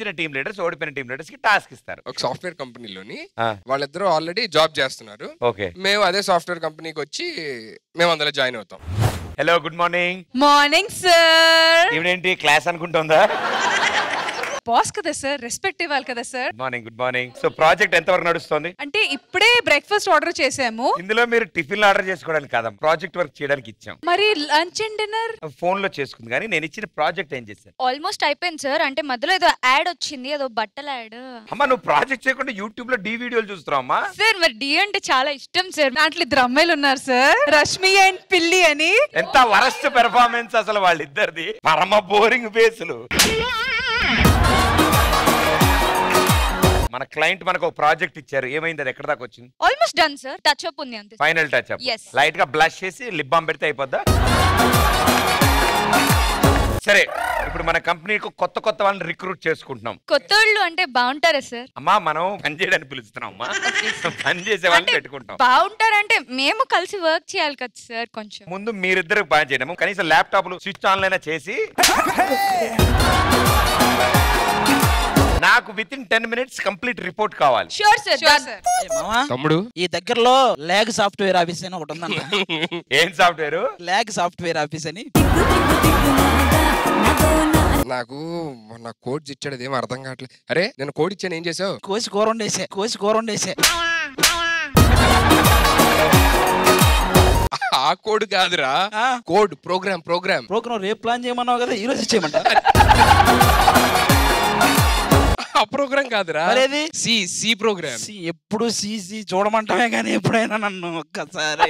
గెలిచిన team leaders ఓడిపోయిన team leaders కి టాస్క్ ఇస్తారు ఒక సాఫ్ట్వేర్ కంపెనీలోని ఆ. వాళ్ళిద్దరూ ఆల్రెడీ జాబ్ చేస్తున్నారు ఓకే మేము అదే సాఫ్ట్వేర్ కంపెనీకి వచ్చి మేము అందులో జాయిన్ అవుతాం hello good morning morning sir ఈవిడేంటి క్లాస్ అనుకుంటుందా బాస్ కదా సార్ రెస్పెక్ట్ ఇవ్వాలి కదా sir good morning good morning so project ఎంత వరకు నడుస్తుంది అంటే ఇప్పుడే బ్రేక్ఫాస్ట్ ఆర్డర్ చేసాము ఇందులో మీరు టిఫిన్ ఆర్డర్ చేసుకోవడానికి కాదా ప్రాజెక్ట్ వర్క్ చేయడానికి ఇచ్చాం మరి లంచ్ అండ్ డిన్నర్ ఫోన్ లో చేసుకుంది కానీ నేను ఇచ్చిన ప్రాజెక్ట్ ఏం చేశాను ఆల్మోస్ట్ అయిపోయింది సార్ అంటే మధ్యలో ఏదో యాడ్ వచ్చింది ఏదో బట్టల యాడ్ అమ్మా నువ్వు ప్రాజెక్ట్ చేయకుండా యూట్యూబ్ లో డి వీడియోలు చూస్తున్నావు అమ్మా సార్ మరి డి అంటే చాలా ఇష్టం సార్ దాంట్లో ఇద్దరు అమ్మాయిలు ఉన్నారు సార్ రష్మి అండ్ పిల్లి అని ఎంత వరస్ట్ పెర్ఫార్మెన్స్ అసలు వాళ్ళిద్దరిది పరమ బోరింగ్ బేసులు మన క్లయింట్ మనకు ఒక ప్రాజెక్ట్ ఇచ్చారు ఏమైంది అది ఎక్కడ దాకా వచ్చింది almost done sir touch up ఉంది అంతే final touch up Yes. Light గా బ్లష్ చేసి లిప్ బామ్ పెడితే అయిపోద్దా సరే ఇప్పుడు మన కంపెనీకి కొత్త కొత్త వాళ్ళని రిక్రూట్ చేసుకుంటున్నాం కొత్త వాళ్ళు అంటే బాగుంటారా సార్ అమ్మా మనం పని చేయడానికి పిలుస్తున్నాం అమ్మా పని చేసే వాళ్ళని పెట్టుకుంటాం బాగుంటారంటే మేము కలిసి వర్క్ చేయాలి కదా సార్ కొంచెం ముందు మీరిద్దరు పని చేయడము కనీసం ల్యాప్టాప్లు స్విచ్ ఆన్ అయినా చేసి నాకు within ten minutes complete report కావాలి షూర్ సార్ సార్ ఏ మావా తమ్ముడు ఈ దగ్గరలో ల్యాగ్ సాఫ్ట్వేర్ ఆఫీస్ అని ఒకటి ఉందంట ఏం సాఫ్ట్వేర్ ల్యాగ్ సాఫ్ట్వేర్ ఆఫీస్ అని నాకు మొన్న కోడ్స్ ఇచ్చాడు ఏం అర్థం కావట్లేదు అరే నేను కోడ్ ఇచ్చాను ఏం చేసావు కోసి కూర వండేసే కోసి కూర వండేసే ఆ కోడ్ కాదురా ఆ. కోడ్ ప్రోగ్రామ్ ప్రోగ్రామ్ ప్రోగ్రామ్ రేపు ప్లాన్ చేయమన్నావు కదా ఈ రోజు చేయమంట ఆ ప్రోగ్రామ్ కాదురా మరేది? సి సి ప్రోగ్రామ్ సి, ఎప్పుడు సీసీ చూడమంటామే కానీ ఎప్పుడైనా నన్ను ఒక్కసారి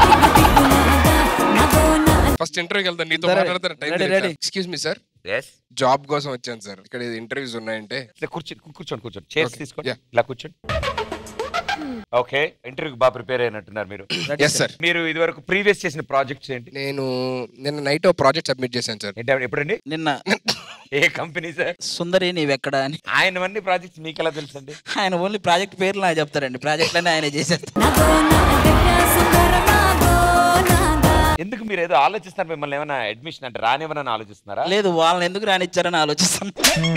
ఫస్ట్ ఇంటర్వ్యూకి వెళ్తాను నీతో సరే. మాట్లాడతాను Ready, ready. Excuse me sir yes job కోసం వచ్చాను సార్ ఇక్కడ ఇంటర్వ్యూస్ ఉన్నాయంటే కూర్చోండి కూర్చోండి కూర్చోండి చైర్స్ Okay. తీసుకోండి Yeah. ఇలా కూర్చోండి ఓకే ఇంటర్వ్యూకి బాగా ప్రిపేర్ అయినట్టున్నారు మీరు ఎస్ సార్ మీరు ఇదివరకు ప్రీవియస్ చేసిన ప్రాజెక్ట్స్ ఏంటి నేను నిన్న నైట్ ఓ ప్రాజెక్ట్ సబ్మిట్ చేశాను సార్ ఏంటి ఎప్పుడండి నిన్న ఏ కంపెనీ సార్ సుందరి నీవెక్కడ అని ఆయన అన్ని ప్రాజెక్ట్స్ మీకు ఎలా తెలుసండి ఆయన ఓన్లీ ప్రాజెక్ట్ పేర్లు నాకు చెప్తారండి ప్రాజెక్ట్లన్నీ ఆయన చేసేస్తారు ఎందుకు మీరు ఏదో ఆలోచిస్తున్నారు మిమ్మల్ని ఏమైనా అడ్మిషన్ అంటే రానివ్వనని ఆలోచిస్తున్నారా లేదు వాళ్ళని ఎందుకు రానిచ్చారని ఆలోచిస్తాను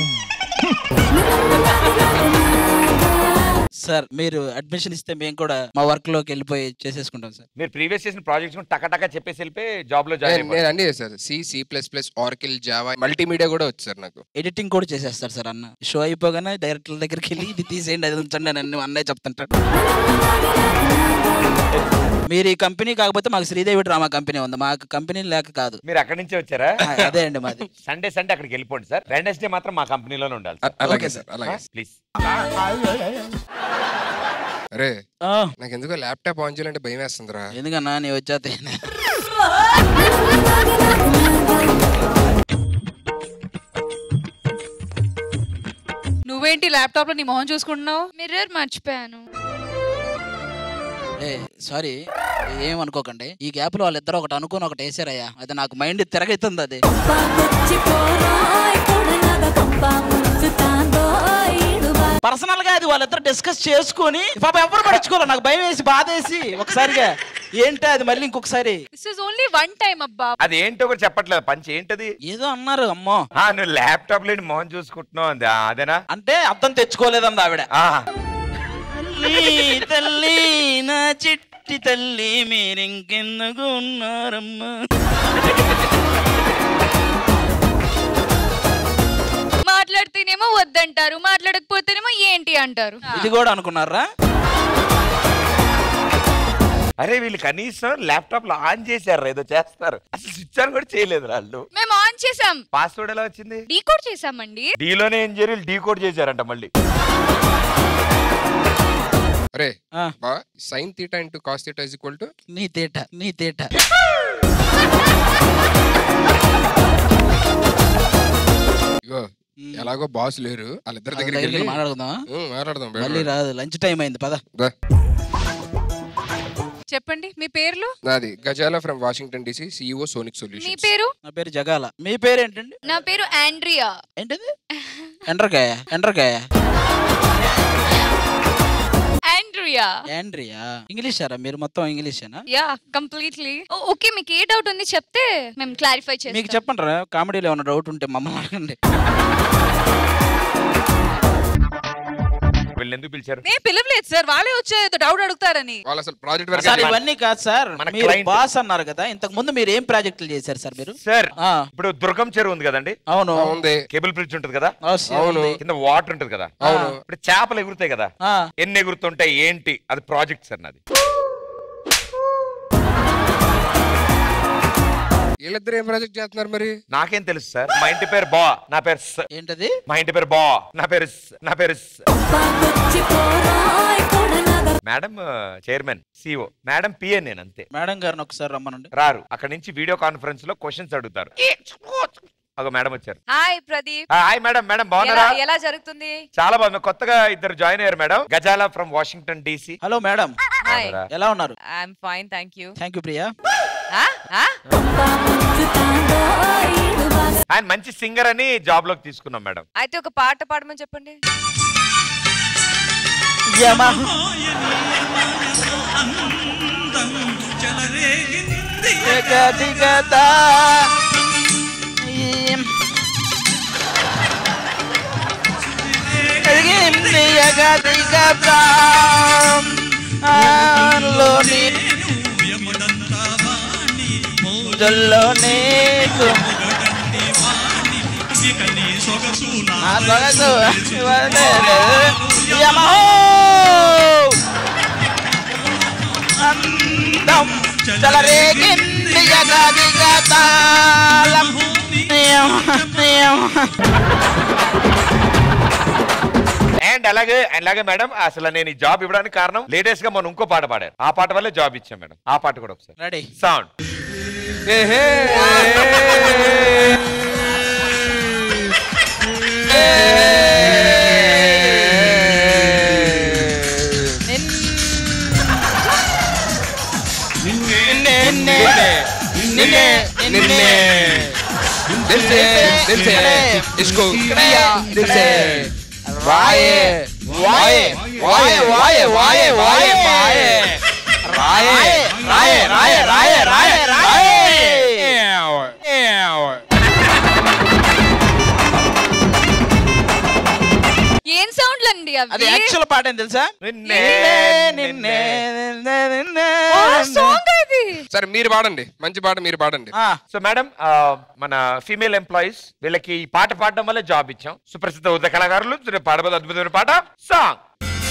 సార్ మీరు అడ్మిషన్ ఇస్తే మేము కూడా మా వర్క్ లోకి వెళ్ళిపోయి చేసేసుకుంటాం సార్ మీరు ప్రీవియస్ చేసిన ప్రాజెక్ట్స్ టక టక చెప్పేసి వెళ్ళిపోయి జాబ్ లో జాయిన్ నేను నేను అన్ని చేశాను C C plus plus Oracle Java multimedia కూడా వచ్చు సార్ నాకు ఎడిటింగ్ కూడా చేసేస్తారు సార్ అన్న షో అయిపోగానే డైరెక్టర్ల దగ్గరికి వెళ్ళి ఇది తీసేయండి అది ఉంచండి అని అన్ని అన్నయ్య చెప్తుంటాడు మీరు ఈ కంపెనీ కాకపోతే మాకు శ్రీదేవి డ్రామా కంపెనీ ఉంది మాకు కంపెనీ లేక కాదు మీరు అక్కడి నుంచే వచ్చారా ఆ, అదే అండి మాది సండే సండే అక్కడికి వెళ్ళిపోండి సార్ వెనస్డే మాత్రం మా కంపెనీలోనే ఉండాలి అ- అలాగే సార్ అలాగే ప్లీజ్ అరే ఆ, నాకు ఎందుకో ల్యాప్టాప్ ఆన్ చేయాలంటే భయం వేస్తుందిరా ఎందుకన్నా నీ వచ్చాతే నువ్వేంటి ల్యాప్టాప్ లో నీ మొహం చూసుకుంటున్నావు మిర్రర్ మర్చిపోయాను ఏ సారీ ఏమనుకోకండి ఈ గ్యాప్ లో వాళ్ళిద్దరు ఒకటి అనుకుని ఒకటి వేసారయ్యా అది నాకు మైండ్ తిరగైతుంది అది పర్సనల్ గా అది వాళ్ళిద్దరు డిస్కస్ చేసుకొని పాప ఎవరు పడుచుకోవాలి నాకు భయం వేసి బాధ వేసి ఒకసారిగా ఏంటి అది మళ్ళీ ఇంకొకసారి this is only one time అబ్బా అది ఏంటో కూడా చెప్పట్లేదు పంచి ఏంటది ఏదో అన్నారు అమ్మో ఆ, నువ్వు ల్యాప్టాప్ లేని మోహన్ చూసుకుంటున్నావు అంది ఆ, అదేనా అంటే అర్థం తెచ్చుకోలేదంది ఆవిడ ఆ, తల్లి తల్లి నా చిట్టి తల్లి మీరింకెందుకు ఉన్నారమ్మా మాట్లాడితేనేమో వద్దంటారు మాట్లాడకపోతేనేమో ఏంటి అంటారు ఇది కూడా అనుకున్నారా అరే వీళ్ళు కనీసం ల్యాప్టాప్ లో ఆన్ చేశారు ఏదో చేస్తారు అసలు స్విచ్ ఆన్ కూడా చేయలేదు వాళ్ళు మేము ఆన్ చేసాం పాస్వర్డ్ ఎలా వచ్చింది డీకోడ్ చేసామండి డీలోనే ఇంజనీర్లు డీ కోడ్ చేశారంట మళ్ళీ అరే ఆ. బా sine theta into cos theta is equal to నీ తేట నీ తేట ఇగో ఎలాగో బాస్ లేరు వాళ్ళిద్దరి దగ్గరికి దగ్గరికి వెళ్ళి మాట్లాడుకుందాం ఉం, మాట్లాడదాం బయట మళ్ళీ రాదు లంచ్ టైం అయింది పద దా. చెప్పండి మీ పేర్లు నాది Ghazala from Washington DC CEO Sonic మీ సొల్యూషన్ పేరు నా పేరు జగాల మీ పేరు ఏంటండి నా పేరు ఆండ్రియా ఏంటిది ఎండ్రకాయ ఎండ్రకాయ ఆండ్రియా యాండ్రియా ఇంగ్లీష్ సారా మీరు మొత్తం ఇంగ్లీషేనా యా కంప్లీట్లీ ఓకే మీకు ఏ డౌట్ ఉంది చెప్తే మేము క్లారిఫై మీకు చేస్తాం చెప్పండి రా కామెడీలో ఏమైనా డౌట్ ఉంటే మమ్మల్ని అడగండి వీళ్ళు ఎందుకు పిలిచారు నేను పిలవలేదు సార్ వాళ్ళే వచ్చే డౌట్ అడుగుతారని వాళ్ళు అసలు ప్రాజెక్ట్ సార్ వర్క్ ఇవన్నీ కాదు సార్ మన మీరు client. బాస్ అన్నారు కదా ఇంతకు ముందు మీరు ఏం ప్రాజెక్టులు చేశారు సార్ మీరు సార్ ఆ, ఇప్పుడు దుర్గం చెరువు ఉంది కదండి అవును ఉంది కేబుల్ బ్రిడ్జ్ ఉంటుంది కదా అవశ్యం అవును. ఉంది. కింద వాటర్ ఉంటుంది కదా అవును ఇప్పుడు చేపలు ఎగురుతాయి కదా ఆ, ఎన్ని ఎగురుతుంటాయి ఏంటి అది ప్రాజెక్ట్ సార్ నాది వీళ్ళిద్దరు ఏం ప్రాజెక్ట్ చేస్తున్నారు మరి నాకేం తెలుసు సార్ మా ఇంటి పేరు బా నా పేరు స. ఏంటది మా ఇంటి పేరు బా నా పేరు స. నా పేరు స. Madam chairman CEO madam PA నేను అంతే మేడం గారిని ఒకసారి రమ్మనండి రారు అక్కడ నుంచి వీడియో కాన్ఫరెన్స్ లో క్వశ్చన్స్ అడుగుతారు అగో మేడం వచ్చారు హాయ్ ప్రదీప్ ఆ, హాయ్ మేడం మేడం ఎలా బాగున్నారా ఎలా జరుగుతుంది చాలా బాగుంది కొత్తగా ఇద్దరు జాయిన్ అయ్యారు madam Ghazala from Washington DC hello madam hi ఎలా ఉన్నారు I'm fine thank you thank you Priya ఆయన మంచి సింగర్ అని జాబ్ లోకి తీసుకున్నాం మేడం అయితే ఒక పాట పాడమని చెప్పండి యమా జగదిగదా ఈం. ఎదిగింది జగదిగదా ఆలోని జల్లో నీకు నా సొగసు ఇవ్వలేదు. యమహో! అందం చెలరేగింది జగదిగ తాళం. యమ, యమ. అండ్ అలాగే అలాగే మేడం అసలు నేను ఈ జాబ్ ఇవ్వడానికి కారణం లేటెస్ట్ గా మనం ఇంకో పాట పాడారు ఆ పాట వల్లే జాబ్ ఇచ్చాం మేడం ఆ పాట కూడా ఒకసారి రెడీ సౌండ్ ఏహే. నిన్నే నిన్నే నిన్నే దిల్సే దిల్సే ఇస్కో కియా దిల్సే వాయే వాయే వాయే వాయే వాయే వాయే వాయే రాయే రాయే రాయే రాయే రాయే రాయే ఏం సౌండ్లు అండి అది అవి యాక్చువల్ పాట ఏం తెలుసా నిన్నే, నిన్నే నిన్నే నిన్నే సాంగ్ అది సరే మీరు పాడండి మంచి పాట మీరు పాడండి ఆ, సో మేడం ఆ, మన ఫీమేల్ ఎంప్లాయీస్ వీళ్ళకి ఈ పాట పాడడం వల్ల జాబ్ ఇచ్చాం సుప్రసిద్ధ ఉదయ కళాకారులు రేపు పాడబోదు అద్భుతమైన పాట సాంగ్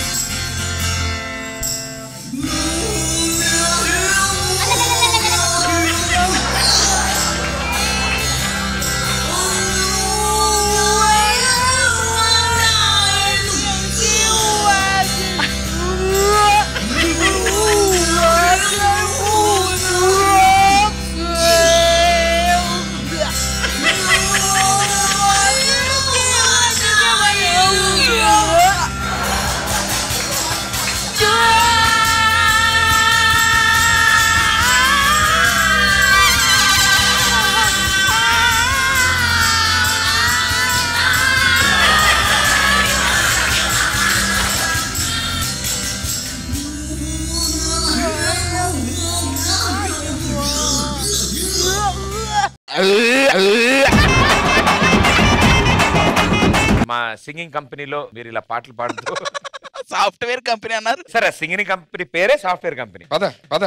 మా సింగింగ్ కంపెనీలో మీరు ఇలా పాటలు పాడుతూ సాఫ్ట్వేర్ కంపెనీ అన్నారు సరే సింగింగ్ కంపెనీ పేరే సాఫ్ట్వేర్ కంపెనీ పద పద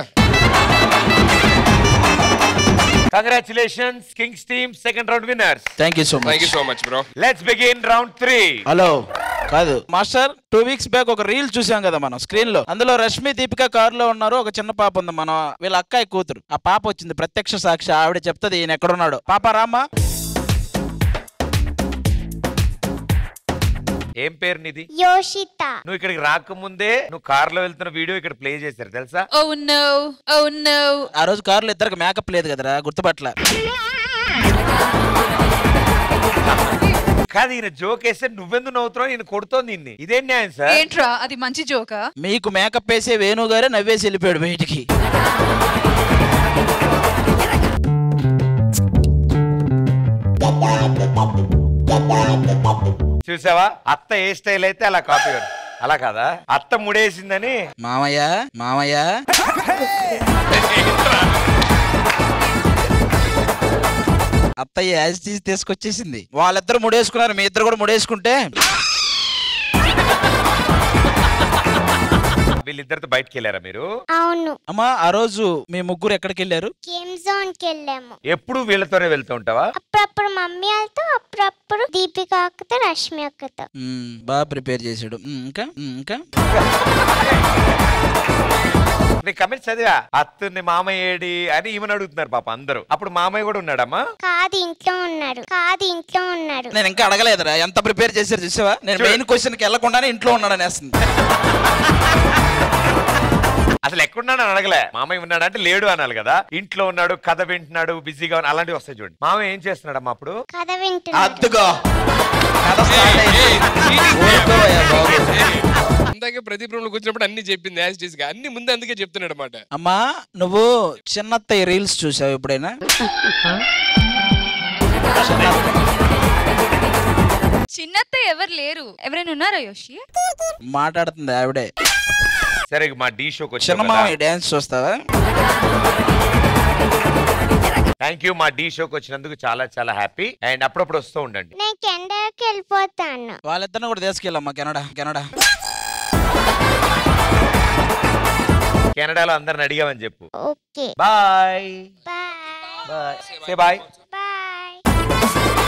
congratulations kings team second round winners thank you so thank you much so much bro let's begin round three hello కాదు మాస్టర్ టూ వీక్స్ బ్యాక్ ఒక రీల్ చూసాం కదా మనం స్క్రీన్ లో అందులో రష్మి దీపిక కార్ లో ఉన్నారు ఒక చిన్న పాప ఉంది మన వీళ్ళ అక్కాయి కూతురు ఆ పాప వచ్చింది ప్రత్యక్ష సాక్షి ఆవిడ చెప్తుంది ఈయన ఎక్కడున్నాడు పాప రామ్మా ఏం పేరు నీది యోషిత నువ్వు ఇక్కడికి రాకముందే నువ్వు కార్ లో వెళ్తున్న వీడియో ఇక్కడ ప్లే చేశారు తెలుసా ఓ నో ఓ నో ఆ రోజు కారులో ఇద్దరికి మేకప్ లేదు కదరా గుర్తుపట్ల కాదు ఈయన జోక్ వేస్తే నువ్వెందుకు నవ్వుతున్నావు ఈయన కొడుతోంది ఇన్ని ఇదేం న్యాయం సార్ ఏంట్రా అది మంచి జోకా మీకు మేకప్ వేసే వేణు గారే నవ్వేసి వెళ్ళిపోయాడు బయటికి చూసావా అత్త ఏ స్టైల్ అయితే అలా కాపీ అలా కాదా అత్త ముడేసిందని మామయ్య మామయ్య అత్తయ్య యాజ్ తీసి తీసుకొచ్చేసింది వాళ్ళిద్దరు ముడేసుకున్నారు మీ ఇద్దరు కూడా ముడేసుకుంటే వీళ్ళిద్దరితో బయటకు వెళ్ళారా మీరు అవును అమ్మా ఆ రోజు మీ ముగ్గురు ఎక్కడికి వెళ్ళారు గేమ్ జోన్ కి వెళ్ళాము ఎప్పుడు వీళ్ళతోనే వెళ్తూ ఉంటావా అప్పుడప్పుడు మమ్మీ వాళ్ళతో అప్పుడప్పుడు దీపిక అక్కతో రష్మి అక్కతో మ్మ్, బాగా ప్రిపేర్ చేసాడు మ్మ్, ఇంకా మ్మ్, ఇంకా నీ కమెంట్స్ చదివా అత్తుని మామయ్య ఏడి అని ఈమెను అడుగుతున్నారు పాప అందరూ అప్పుడు మామయ్య కూడా ఉన్నాడమ్మా కాదు ఇంట్లో ఉన్నాడు కాదు ఇంట్లో ఉన్నాడు నేను ఇంకా అడగలేదురా ఎంత ప్రిపేర్ చేశారు చూసావా నేను చూడు. మెయిన్ క్వశ్చన్ కి వెళ్ళకుండానే ఇంట్లో ఉన్నాడని వేస్తుంది అసలు ఎక్కడున్నాడు అని అడగలే మామయ్య ఉన్నాడు అంటే లేడు అనాలి కదా ఇంట్లో ఉన్నాడు కథ వింటున్నాడు బిజీగా ఉన్నాడు, అలాంటివి వస్తాయి చూడండి మామయ్య ఏం చేస్తున్నాడమ్మా అప్పుడు కథ వింటున్నాడు అద్దుగో కథ start అయింది. ఊరుకోవయ్యా బాబు. ఇందాకే ప్రదీప్ రూమ్ లో కూర్చున్నప్పుడు అన్ని చెప్పింది యాజ్ టీస్ గా అన్ని ముందు అందుకే చెప్తున్నాడు అనమాట అమ్మా నువ్వు చిన్నత్తయ్య రీల్స్ చూసావు ఎప్పుడైనా చిన్నత్త ఎవరు లేరు ఎవరైనా ఉన్నారా యోషి మాట్లాడుతుంది ఆవిడే సరే మా డీ షోకి చిన్న మామయ్య డాన్స్ చూస్తావా థ్యాంక్ యూ మా డీ షోకి వచ్చినందుకు చాలా చాలా హ్యాపీ అండ్ అప్పుడప్పుడు వస్తూ ఉండండి నేను కెనడాకి వెళ్ళిపోతాను వాళ్ళిద్దరిని కూడా తీసుకెళ్ళమ్మా కెనడా కెనడా కెనడాలో అందరిని అడిగామని చెప్పు okay bye bye bye bye bye